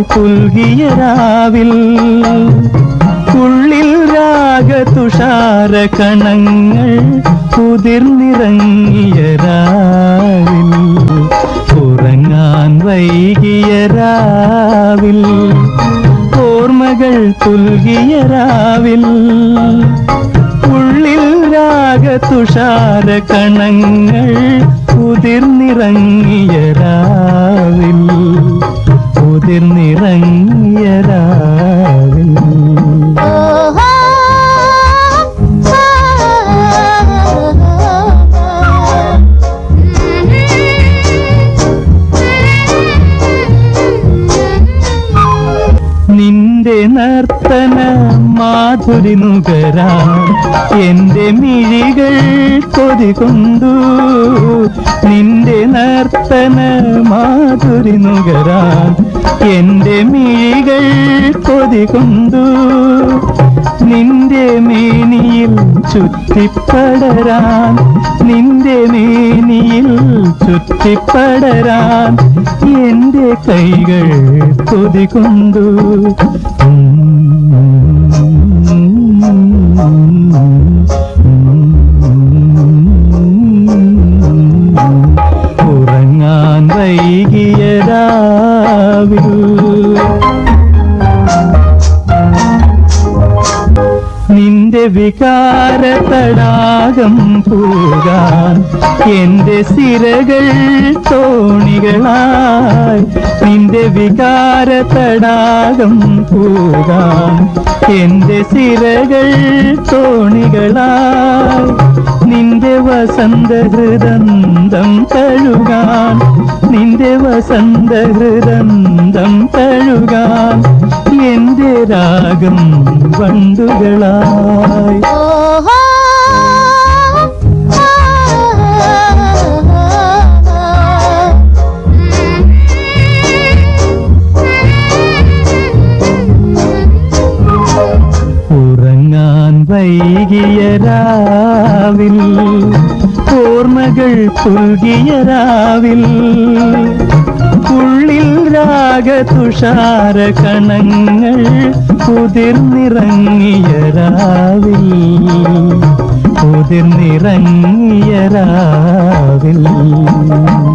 പുൽകിയ രാവിൽ ഉള്ളിൽ രാഗതുഷാര കണങ്ങൾ കുതിർന്നിറങ്ങിയ രാവിൽ ഉറങ്ങാൻ വൈകിയ രാവിൽ ഓർമ്മകൾ പുൽകിയ രാവിൽ ഉള്ളിൽ രാഗതുഷാര കണങ്ങൾ ഉതിർന്നിറങ്ങിയ രാവിൽ ഉതിർന്നിറങ്ങിയ രാവിൽ ഓഹോ നിന്റെ നർത്തന മാധുരി നുകരാൻ എന്റെ മിഴികൾ കൊതി കൊണ്ടു നിന്റെ നർത്തന മാധുരി നുകരാൻ എന്റെ മിഴികൾ കൊതി കൊണ്ടു നിന്റെ മേനിയിൽ ചുറ്റിപ്പടരാൻ നിന്റെ മേനിയിൽ ചുറ്റിപ്പടരാൻ എന്റെ കൈകൾ കൊതി കൊണ്ടു ഉറങ്ങാൻ വൈകിയ രാവിൽ നിന്റെ വികാര തടാകം പോകാൻ എന്റെ സിരകൾ തോണികളായി നിന്റെ വികാര തടാകം പോകാൻ എന്റെ സിരകൾ തോണികളായി നിന്റെ വസന്ത ഹൃദന്തം തഴുകാൻ നിന്റെ വസന്ത ഹൃദന്തം തഴുകാൻ എന്റെ രാഗം വണ്ടുകളായി ഓഹോ ഉറങ്ങാൻ വൈകിയ രാവിൽ ഓർമ്മകൾ പുൽകിയ രാവിൽ ഉള്ളിൽ രാഗതുഷാര കണങ്ങൾ ഉതിർന്നിറങ്ങിയ രാവിൽ ഉതിർന്നിറങ്ങിയ രാവിൽ